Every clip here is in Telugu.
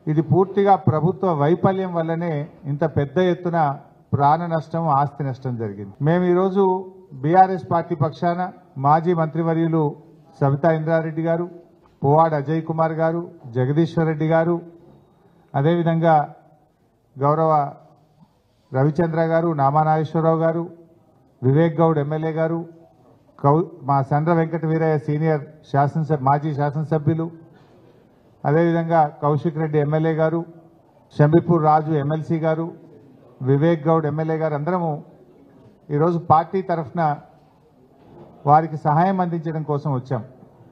ఇది పూర్తిగా ప్రభుత్వ వైఫల్యం వల్లనే ఇంత పెద్ద ఎత్తున ప్రాణ నష్టం ఆస్తి నష్టం జరిగింది మేము ఈరోజు బీఆర్ఎస్ పార్టీ పక్షాన మాజీ మంత్రివర్యులు సవితా ఇంద్రారెడ్డి గారు పువ్వాడ అజయ్ కుమార్ గారు జగదీశ్వర్ రెడ్డి గారు అదేవిధంగా గౌరవ రవిచంద్ర గారు నామానాగేశ్వరరావు గారు వివేక్ గౌడ్ ఎమ్మెల్యే గారు కౌ మా సండ్ర వెంకట వీరయ్య సీనియర్ శాసనసభ మాజీ శాసనసభ్యులు అదేవిధంగా కౌశిక్ రెడ్డి ఎమ్మెల్యే గారు షంబిపూర్ రాజు ఎమ్మెల్సీ గారు వివేక్ గౌడ్ ఎమ్మెల్యే గారు అందరము ఈరోజు పార్టీ తరఫున వారికి సహాయం అందించడం కోసం వచ్చాం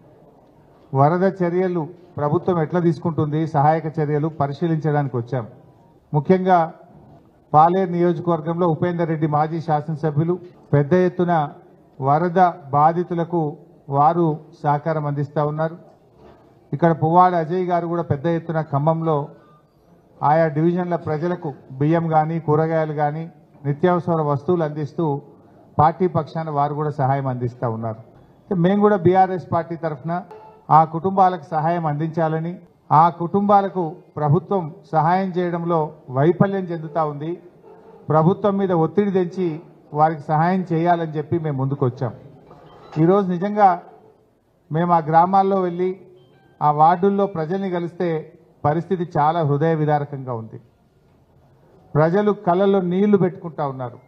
వరద చర్యలు ప్రభుత్వం ఎట్లా తీసుకుంటుంది సహాయక చర్యలు పరిశీలించడానికి వచ్చాం ముఖ్యంగా పాలేరు నియోజకవర్గంలో ఉపేందర్ రెడ్డి మాజీ శాసనసభ్యులు పెద్ద ఎత్తున వరద బాధితులకు వారు సహకారం అందిస్తూ ఉన్నారు ఇక్కడ పువ్వాడ అజయ్ గారు కూడా పెద్ద ఎత్తున ఖమ్మంలో ఆయా డివిజన్ల ప్రజలకు బియ్యం కానీ కూరగాయలు కానీ నిత్యావసర వస్తువులు అందిస్తూ పార్టీ పక్షాన వారు కూడా సహాయం అందిస్తూ ఉన్నారు మేము కూడా బీఆర్ఎస్ పార్టీ తరఫున ఆ కుటుంబాలకు సహాయం అందించాలని ఆ కుటుంబాలకు ప్రభుత్వం సహాయం చేయడంలో వైఫల్యం చెందుతా ఉంది ప్రభుత్వం మీద ఒత్తిడి తెంచి వారికి సహాయం చేయాలని చెప్పి మేము ముందుకు వచ్చాం ఈరోజు నిజంగా మేము ఆ గ్రామాల్లో వెళ్ళి ఆ వార్డుల్లో ప్రజల్ని కలిస్తే పరిస్థితి చాలా హృదయ విదారకంగా ఉంది ప్రజలు కళ్ళల్లో నీళ్లు పెట్టుకుంటా ఉన్నారు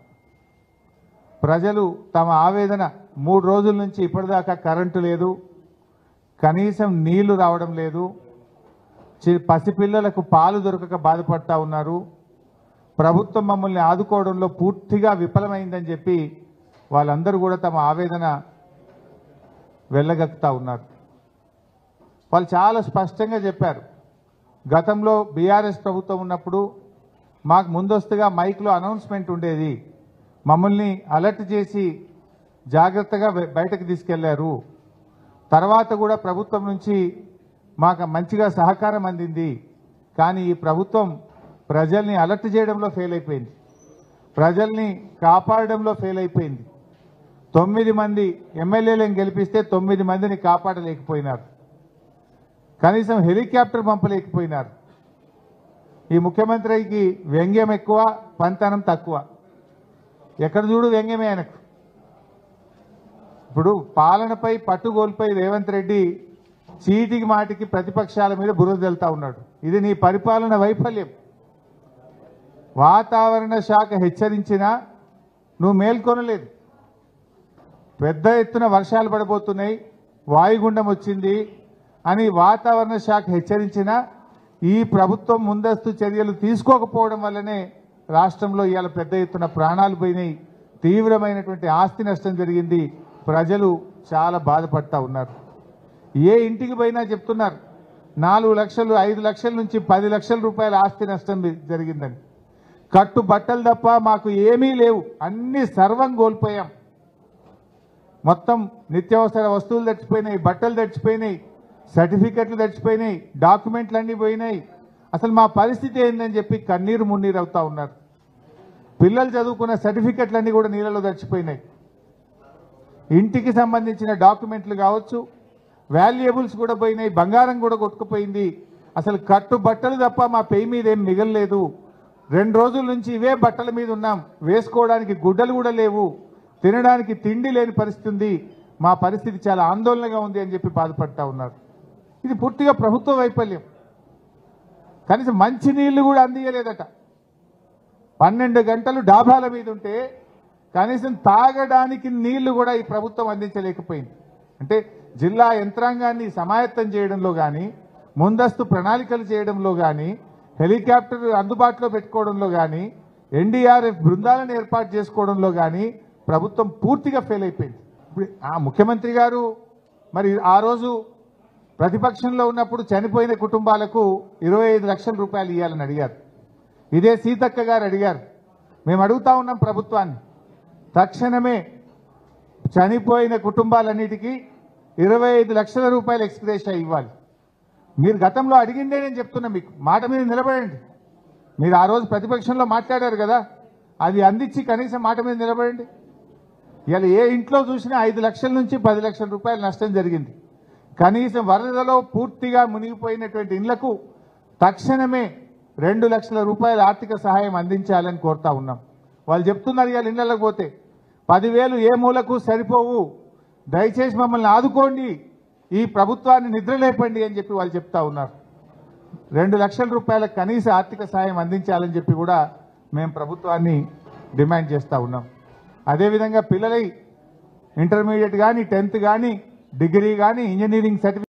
ప్రజలు తమ ఆవేదన మూడు రోజుల నుంచి ఇప్పటిదాకా కరెంటు లేదు కనీసం నీళ్లు రావడం లేదు చి- పసిపిల్లలకు పాలు దొరకక బాధపడతా ఉన్నారు ప్రభుత్వం మమ్మల్ని ఆదుకోవడంలో పూర్తిగా విఫలమైందని చెప్పి వాళ్ళందరూ కూడా తమ ఆవేదన వెళ్ళగక్కుతా ఉన్నారు వాళ్ళు చాలా స్పష్టంగా చెప్పారు గతంలో బీఆర్ఎస్ ప్రభుత్వం ఉన్నప్పుడు మాకు ముందస్తుగా మైక్లో అనౌన్స్మెంట్ ఉండేది మమ్మల్ని అలర్ట్ చేసి జాగ్రత్తగా బయ- బయటకు తీసుకెళ్లారు తర్వాత కూడా ప్రభుత్వం నుంచి మాకు మంచిగా సహకారం అందింది కానీ ఈ ప్రభుత్వం ప్రజల్ని అలర్ట్ చేయడంలో ఫెయిల్ అయిపోయింది ప్రజల్ని కాపాడడంలో ఫెయిల్ అయిపోయింది తొమ్మిది మంది ఎమ్మెల్యేలను గెలిపిస్తే తొమ్మిది మందిని కాపాడలేకపోయినారు కనీసం హెలికాప్టర్ పంపలేకపోయినారు ఈ ముఖ్యమంత్రికి వ్యంగ్యం ఎక్కువ పంతనం తక్కువ ఎక్కడ చూడు వ్యంగ్యమే ఆయనకు ఇప్పుడు పాలనపై పట్టు కోల్పోయి రేవంత్ రెడ్డి చీటికి మాటికి ప్రతిపక్షాల మీద బురద వెళ్తా ఉన్నాడు ఇది నీ పరిపాలన వైఫల్యం వాతావరణ శాఖ హెచ్చరించినా నువ్వు మేల్కొనలేదు పెద్ద ఎత్తున వర్షాలు పడబోతున్నాయి వాయుగుండం వచ్చింది అని వాతావరణ శాఖ హెచ్చరించినా ఈ ప్రభుత్వం ముందస్తు చర్యలు తీసుకోకపోవడం వల్లనే రాష్ట్రంలో ఇవాళ పెద్ద ఎత్తున ప్రాణాలు పోయినాయి తీవ్రమైనటువంటి ఆస్తి నష్టం జరిగింది ప్రజలు చాలా బాధపడతా ఉన్నారు ఏ ఇంటికి పోయినా చెప్తున్నారు నాలుగు లక్షలు ఐదు లక్షల నుంచి పది లక్షల రూపాయల ఆస్తి నష్టం జరిగిందని కట్టు బట్టలు తప్ప మాకు ఏమీ లేవు అన్ని సర్వం కోల్పోయాం మొత్తం నిత్యావసర వస్తువులు తెచ్చిపోయినాయి బట్టలు తెచ్చిపోయినాయి సర్టిఫికెట్లు తెచ్చిపోయినాయి డాక్యుమెంట్లు అన్నీ పోయినాయి అసలు మా పరిస్థితి ఏందని చెప్పి కన్నీరు మున్నీరు అవుతా ఉన్నారు పిల్లలు చదువుకున్న సర్టిఫికెట్లన్నీ కూడా నీళ్ళలో తెచ్చిపోయినాయి ఇంటికి సంబంధించిన డాక్యుమెంట్లు కావచ్చు వాల్యుయబుల్స్ కూడా పోయినాయి బంగారం కూడా కొట్టుకుపోయింది అసలు కట్టు బట్టలు తప్ప మా పెయి మీద ఏం మిగలలేదు రెండు రోజుల నుంచి ఇవే బట్టల మీద ఉన్నాం వేసుకోవడానికి గుడ్డలు కూడా లేవు తినడానికి తిండి లేని పరిస్థితి ఉంది మా పరిస్థితి చాలా ఆందోళనగా ఉంది అని చెప్పి బాధపడతా ఉన్నారు ఇది పూర్తిగా ప్రభుత్వ వైఫల్యం కనీసం మంచి నీళ్లు కూడా అందియలేదట పన్నెండు గంటలు డాబాల మీద ఉంటే కనీసం తాగడానికి నీళ్లు కూడా ఈ ప్రభుత్వం అందించలేకపోయింది అంటే జిల్లా యంత్రాంగాన్ని సమాయత్తం చేయడంలో కానీ ముందస్తు ప్రణాళికలు చేయడంలో కానీ హెలికాప్టర్ అందుబాటులో పెట్టుకోవడంలో కానీ ఎన్డీఆర్ఎఫ్ బృందాలను ఏర్పాటు చేసుకోవడంలో కానీ ప్రభుత్వం పూర్తిగా ఫెయిల్ అయిపోయింది ఇప్పుడు ఆ ముఖ్యమంత్రి గారు మరి ఆ రోజు ప్రతిపక్షంలో ఉన్నప్పుడు చనిపోయిన కుటుంబాలకు ఇరవై ఐదు లక్షల రూపాయలు ఇవ్వాలని అడిగారు ఇదే సీతక్క గారు అడిగారు మేము అడుగుతా ఉన్నాం ప్రభుత్వాన్ని తక్షణమే చనిపోయిన కుటుంబాలన్నిటికీ ఇరవై ఐదు లక్షల రూపాయలు ఎక్స్ప్రెషన్ ఇవ్వాలి మీరు గతంలో అడిగిందే నేను చెప్తున్నా మీకు మాట మీద నిలబడండి మీరు ఆ రోజు ప్రతిపక్షంలో మాట్లాడారు కదా అది అందించి కనీసం మాట మీద నిలబడండి ఇవాళ ఏ ఇంట్లో చూసినా ఐదు లక్షల నుంచి పది లక్షల రూపాయల నష్టం జరిగింది కనీసం వరదలో పూర్తిగా మునిగిపోయినటువంటి ఇళ్లకు తక్షణమే రెండు లక్షల రూపాయల ఆర్థిక సహాయం అందించాలని కోరుతా ఉన్నాం వాళ్ళు చెప్తున్నారు ఇవాళ ఇళ్ళకి పోతే పదివేలు ఏ మూలకు సరిపోవు దయచేసి మమ్మల్ని ఆదుకోండి ఈ ప్రభుత్వాన్ని నిద్రలేపండి అని చెప్పి వాళ్ళు చెప్తా ఉన్నారు రెండు లక్షల రూపాయల కనీస ఆర్థిక సాయం అందించాలని చెప్పి కూడా మేము ప్రభుత్వాన్ని డిమాండ్ చేస్తూ ఉన్నాం అదేవిధంగా పిల్లలై ఇంటర్మీడియట్ కానీ టెన్త్ కానీ డిగ్రీ కానీ ఇంజనీరింగ్ సర్టిఫికేట్